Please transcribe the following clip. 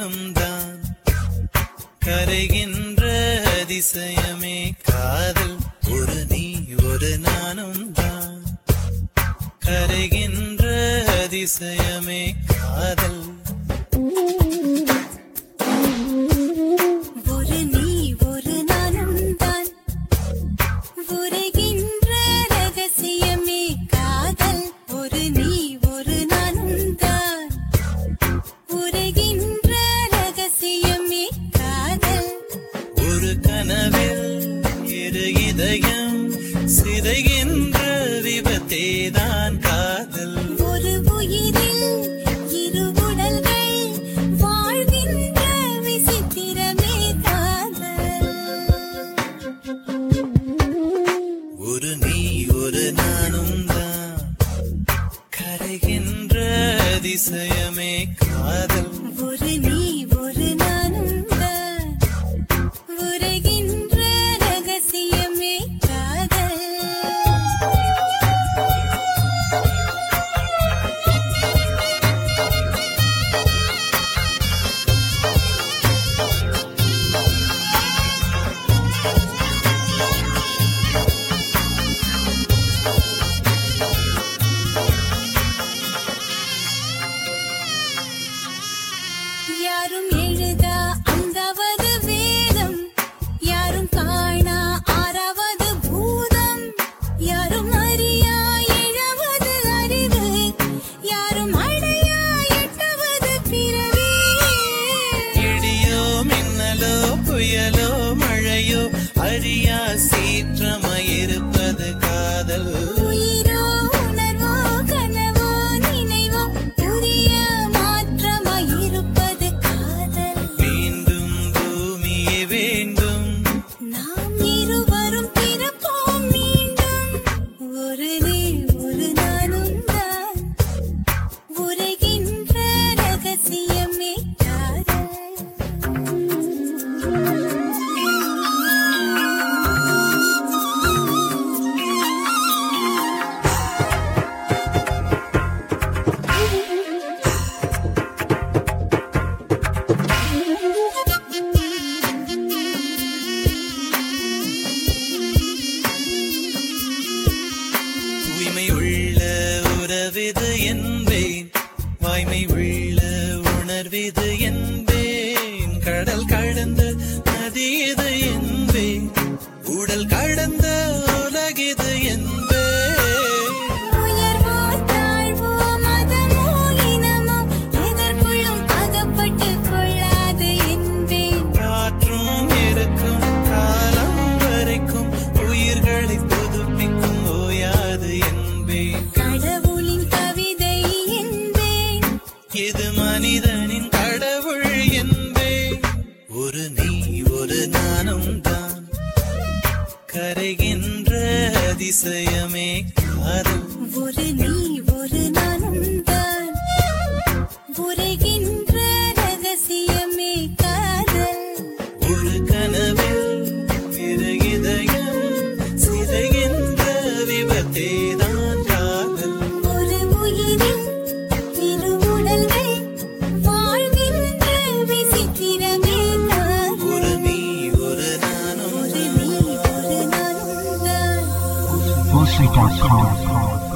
நானும் தான் கரைகின்ற அதிசயமே காதல் ஒரு நீ ஒரு நானும் தான் கரைகின்ற அதிசயமே காதல் ஒரு நீ ஒரு நானும் தான் உரைகின்ற ரகசியமே காதல் ஒரு நீ ஒரு நானும் தான் உரைகின்ற ரகசியமே காதல் ஒரு கனவில் இரு இதயம் சிதைகின்ற விபத்தேதான் காதல் ஒரு உயிரில் இரு உடல்கள் வாழ்கின்ற விசித்திரமே காதல் ஒரு நீ ஒரு நானும் தான் கரைகின்ற அதிசயமே காதல் ஒரு நீ ஒரு நானும் தான் உரைகின்ற ரகசியமே காதல் யாரும் எழுதா அந்தாவது வேதம் யாரும் காணா ஆறாவது பூதம் யாரும் அறியா இழவது அறிவு யாரும் அடையா எட்டாவது பிறவி இடியோ மின்னலோ புயலோ மழையோ அழியா சீற்றமாயிருப்பது காதல் உயிரோ உணர்வோ கனவோ நினைவோ புதிய மாற்றமாயிருப்பது காதல் மீண்டும் பூமியே வேண்டும் நாம் இருவரும் பிறப்போம் மீண்டும் ஒரு நீ ஒரு நானும் தான் உரைகின்ற ரகசியமே தூய்மை உள்ள உறவிது என்பேன் வாய்மை உள்ள உணர்விது என்பேன் கடல் கடந்த நதி இது என்பேன் உடல் கடந்த உலகிது என்பேன் உயர்வோ தாழ்வோ மதமோ இனமோ எதற்குள்ளும் அகப்பட்டு கொள்ளாது என்பேன் காற்றும் இருக்கும் காலம் வரைக்கும் உயிர்களை புதுப்பிக்கும் ஓயாது என்பேன் கடவுளின் கவிதை என்பேன் இது மனிதனின் கடவுள் என்பேன் ஒரு நீ ஒரு நானும் தான் கரைகின்ற அதிசயமே காதல் ஒரு நீ ஒரு நானும் தான் உரைகின்ற ரகசியமே காதல் ஒரு கனவில் இரு இதயம் சிதைகின்ற விபத்தேதான் காதல் ஒரு உயிரில் இரு உடல்கள் வாழ்கின்ற விசித்திரமே காதல் ஒரு நீ ஒரு நானும் ஒரு நீ ஒரு நானும் தான் Bullshit.com.